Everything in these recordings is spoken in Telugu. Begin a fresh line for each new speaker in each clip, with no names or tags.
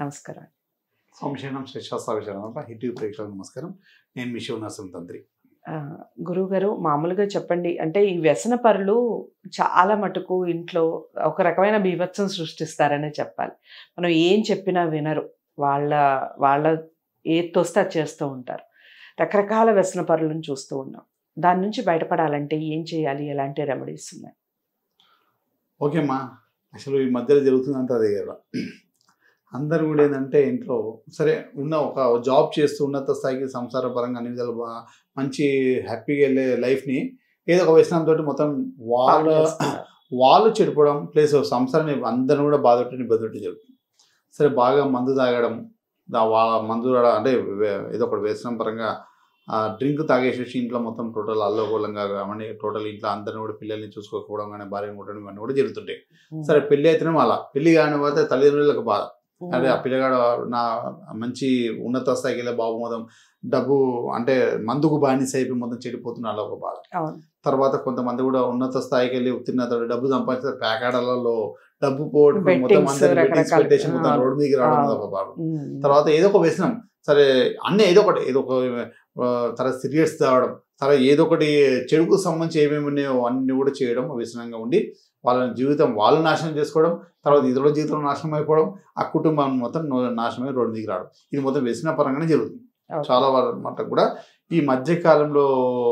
నమస్కారం
సంశయనం శిక్షాస్థావిషయం హిట్ ప్రేక్షకులకు నమస్కారం నేను మీ శివనరసింహ తంత్రి
ఆ, గురువుగారు మామూలుగా చెప్పండి అంటే ఈ వ్యసన పరులు చాలా మటుకు ఇంట్లో ఒక రకమైన బీభత్సం సృష్టిస్తారనే చెప్పాలి మనం ఏం చెప్పినా వినరు వాళ్ళ వాళ్ళ ఏది తోస్తే అది చేస్తూ ఉంటారు రకరకాల వ్యసన పరులను చూస్తూ ఉన్నాం దాని నుంచి బయటపడాలంటే ఏం చేయాలి ఎలాంటి రెమెడీస్ ఉన్నాయి
ఓకేమ్మా అసలు ఈ మధ్యలో జరుగుతుందంటే అదే కదా అందరూ కూడా ఏంటంటే ఇంట్లో సరే ఉన్న ఒక జాబ్ చేస్తూ ఉన్నత స్థాయికి సంసార పరంగా అన్ని విధాలు బా- మంచి హ్యాపీగా వెళ్ళే లైఫ్ని ఏదో ఒక వ్యసనంతో మొత్తం వాళ్ళ
పాడు చేస్తున్నారు.
వాళ్ళు చెడిపోవడం ప్లస్ సంసారాన్ని అందరిని కూడా బాధ పెట్టి ఇబ్బంది పెట్టి జరుగుతుంది సరే బాగా మందు తాగడం దా- వాళ్ళ మందు తాగడం అంటే వే- ఏదో ఒకటి వ్యసనం పరంగా డ్రింక్ తాగేసేసి ఇంట్లో మొత్తం టోటల్ అల్లగోలంగా అవన్నీ టోటల్ ఇంట్లో అందరిని కూడా పిల్లల్ని చూసుకోకపోవడం కానీ భార్యను కొట్టడం ఇవన్నీ కూడా జరుగుతుంటాయి
ఉమ్.
సరే పెళ్లి అయితేనే అలా పెళ్లి కాని పోతే తల్లిదండ్రులకు బాధ
ఉమ్.
అదే ఆ పిల్లగాడు నా మంచి ఉన్నత స్థాయికి వెళ్ళే బాబు మొత్తం డబ్బు అంటే మందుకు బానిస అయిపోయి మొత్తం చెడిపోతున్న అలా ఒక బాధ
అవును
తర్వాత కొంతమంది కూడా ఉన్నత స్థాయికి వెళ్ళి తిన్న తర్వాత డబ్బు సంపాదించిన ప్యాకాడలలో డబ్బు పోవడం మొత్తం
Bettings,
అందరి bettings
రకరకాల-
పెట్టేసి మొత్తం
ఆ.
రోడ్డు మీదకి రావడం
ఆ.
ఒక బాధ
ఉమ్.
తర్వాత ఏదో ఒక వ్యసనం సరే అన్నీ ఏదో ఒకటి ఏదో ఒక ఆ, తర్వాత సిగరెట్స్ తాగడం సరే ఏదో ఒకటి చెడుకు సంబంధించి ఏమేమి ఉన్నాయో అన్ని కూడా చేయడం వ్యసనంగా ఉండి వాళ్ళ జీవితం వాళ్ళు నాశనం చేసుకోవడం తర్వాత ఇతరుల జీవితం నాశనం అయిపోవడం ఆ కుటుంబం మొత్తం నో- నాశనమై రోడ్డు దిగి రావడం ఇది మొత్తం వ్యసన పరంగానే జరుగుతుంది
Okay.
చాలా మటుకు కూడా ఈ మధ్య కాలంలో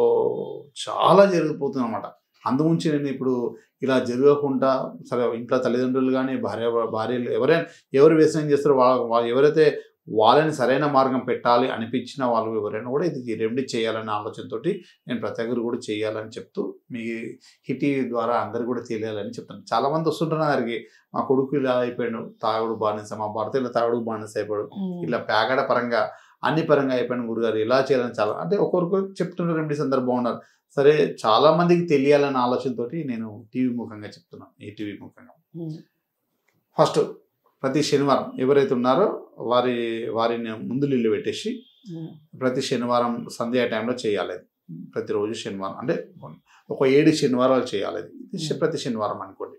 చాలా జరిగిపోతుంది అనమాట అందుగురించి నేను ఇప్పుడు ఇలా జరగకుండా సరే ఇంట్లో తల్లిదండ్రులు కానీ భార్య భార్యలు ఎవరైనా ఎవరు వ్యసనం చేస్తారో వాళ్ళ వాళ్ళు ఎవరైతే వాళ్ళని సరైన మార్గం పెట్టాలి అనిపించిన వాళ్ళు ఎవరైనా కూడా ఇది రెమెడీ చేయాలనే ఆలోచనతోటి నేను ప్రతి ఒక్కరు కూడా చేయాలని చెప్తూ మీ హిటీ ద్వారా అందరు కూడా తెలియాలని చెప్తాను చాలా మంది వస్తుంటారు నా దగ్గరికి మా కొడుకు ఇలా అయిపోయాడు తాగుడు బానిస మా భర్త ఇలా తాగుడు బానిస అయిపోయాడు
ఉమ్.
ఇలా పేగడ పరంగా అన్ని పరంగా అయిపోయిన గురుగారు ఇలా చేయాలని చాలా అంటే ఒక్కొక్కరు చెప్తున్న రెమెడీస్ అందరు బాగున్నారు సరే చాలా మందికి తెలియాలన్న ఆలోచనతోటి నేను టీవీ ముఖంగా చెప్తున్నాను ఈ టీవీ ముఖంగా
ఉమ్.
ఫస్ట్ ప్రతి శనివారం ఎవరైతే ఉన్నారో వారి వారిని ముందు నీళ్ళు పెట్టేసి
ఉమ్.
ప్రతి శనివారం సంధ్యా టైంలో చేయాలి అది. ప్రతిరోజు శనివారం అంటే ఒక ఏడు శనివారాలు చేయాలి అది. ఇది శ- ప్రతి శనివారం అనుకోండి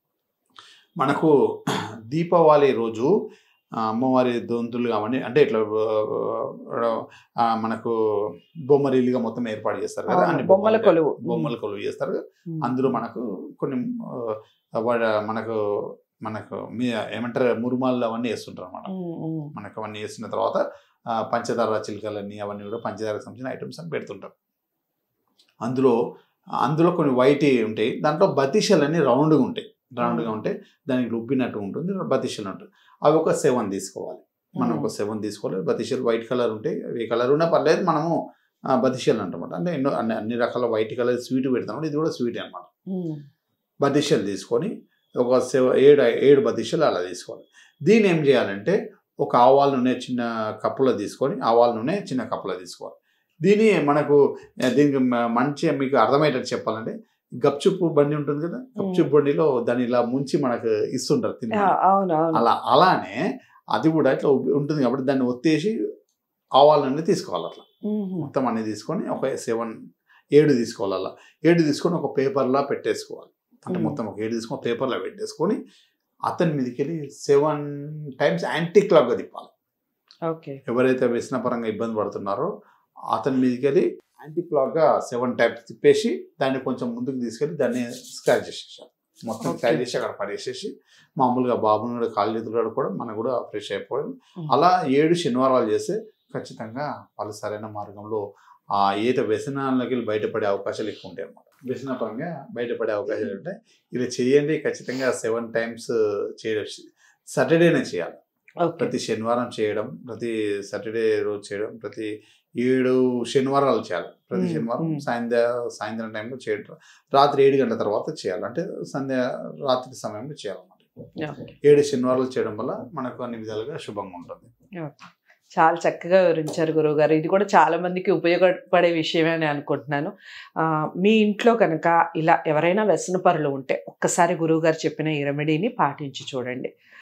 మనకు దీపావళి రోజు ఆ, అమ్మవారి దొంతులు అవన్నీ అంటే ఇట్లా ఆ, ఆ, మనకు బొమ్మరీలుగా మొత్తం ఏర్పాటు చేస్తారు కదా
అవును,
అన్ని
బొమ్మల
బొమ్మలు-
కొలువు.
బొమ్మల కొలువు చేస్తారు కదా.
ఉమ్.
అందులో మనకు కొన్ని ఆ, వాడ- మనకు మనకు మీ ఏమంటారు మురుమాలు అవన్నీ వేస్తుంటారు అన్నమాట
ఉమ్. ఉమ్.
మనకు అవన్నీ వేసిన తర్వాత ఆ, పంచదార చిలుకలన్నీ అవన్నీ కూడా పంచదారకు సంబంధించిన ఐటమ్స్ అని పెడుతుంటారు అందులో అందులో కొన్ని వైట్ ఉంటాయి దాంట్లో బతీషలన్నీ రౌండ్గా ఉంటాయి రౌండ్గా ఉంటాయి దానికి రుబ్బినట్టు ఉంటుంది బతీషలు ఉంటాయి అవి ఒక సెవెన్ తీసుకోవాలి మనం ఒక సెవెన్ తీసుకోవాలి బతీషలు వైట్ కలర్ ఉంటాయి ఏ కలర్ ఉన్నా పర్లేదు మనము బతీషలు అంటామాట అంటే ఎన్నో అన్ని అన్ని రకాల వైట్ కలర్ స్వీట్ పెడతాం ఇది కూడా స్వీట్ అనమాట
ఉమ్.
బదిషలు తీసుకొని ఒక సెవ ఏడు ఏడు బదిషలు అలా తీసుకోవాలి దీన్ని ఏం చేయాలంటే ఒక ఆవాల నూనె చిన్న కప్పులో తీసుకొని ఆవాల నూనె చిన్న కప్పులో తీసుకోవాలి దీని మనకు ఆ, దీనికి మ- మంచి మీకు అర్థమయ్యేటట్టు చెప్పాలంటే గప్చుప్పు బండి ఉంటుంది కదా గప్చుప్ బండిలో దాన్ని ఇలా ముంచి మనకు ఇస్తుంటారు
ఆ,
తిని
అవును అవును
అలా అలానే అది కూడా ఇట్లా ఉబ్బి- ఉంటుంది కాబట్టి దాన్ని ఒత్తేసి ఆవాల నూనె తీసుకోవాలి అట్లా
ఉమ్.
మొత్తం అన్ని తీసుకొని ఒక సెవెన్ ఏడు తీసుకోవాలి అలా ఏడు తీసుకొని ఒక పేపర్లా పెట్టేసుకోవాలి అంటే
మ్మ్.
మొత్తం ఒక ఏడు తీసుకొని పేపర్లో పెట్టేసుకొని అతని మీదకి వెళ్ళి సెవెన్ టైమ్స్ యాంటీ క్లాక్గా తిప్పాలి
ఓకే
ఎవరైతే వ్యసన పరంగా ఇబ్బంది పడుతున్నారో అతని మీదకి వెళ్ళి యాంటీ క్లాక్గా సెవెన్ టైమ్స్ తిప్పేసి దాన్ని కొంచెం ముందుకు తీసుకెళ్ళి దాన్ని స్క్రాచ్ చేసేసాం మొత్తం
Okay.
స్క్రాచ్ చేసి అక్కడ పడేసేసి మామూలుగా బాబుని కూడా కాళ్ళు చేతులు కడుక్కోవడం మనకు కూడా ఫ్రెష్ అయిపోవడం
మ్మ్.
అలా ఏడు శనివారాలు చేస్తే ఖచ్చితంగా వాళ్ళు సరైన మార్గంలో ఆ ఈత వ్యసనాలకి వెళ్ళి బయటపడే అవకాశాలు ఎక్కువ ఉంటాయి అన్నమాట వ్యసన పరంగా బయటపడే అవకాశాలు ఉంటాయి ఇలా చేయండి ఖచ్చితంగా సెవెన్ టైమ్స్ చేయడం సాటర్డేనే చేయాలి
ఓకే
ప్రతి శనివారం చేయడం ప్రతి సాటర్డే రోజు చేయడం ప్రతి ఏడు శనివారాలు చేయాలి ప్రతి
మ్మ్,
శనివారం
మ్మ్.
సాయంత్ర సాయంత్రం టైంలో చేయడం రాత్రి ఏడు గంటల తర్వాత చేయాలి అంటే సంధ్య రాత్రి సమయంలో చేయాలన్నమాట
ఓకే.
ఏడు శనివారాలు చేయడం వల్ల మనకు అన్ని విధాలుగా శుభంగా ఉంటుంది
చాలా చక్కగా వివరించారు గురువు గారు ఇది కూడా చాలా మందికి ఉపయోగపడే విషయమే అని అనుకుంటున్నాను ఆ, మీ ఇంట్లో కనుక ఇలా ఎవరైనా వ్యసన పరులు ఉంటే ఒక్కసారి గురువు గారు చెప్పిన ఈ రెమెడీని పాటించి చూడండి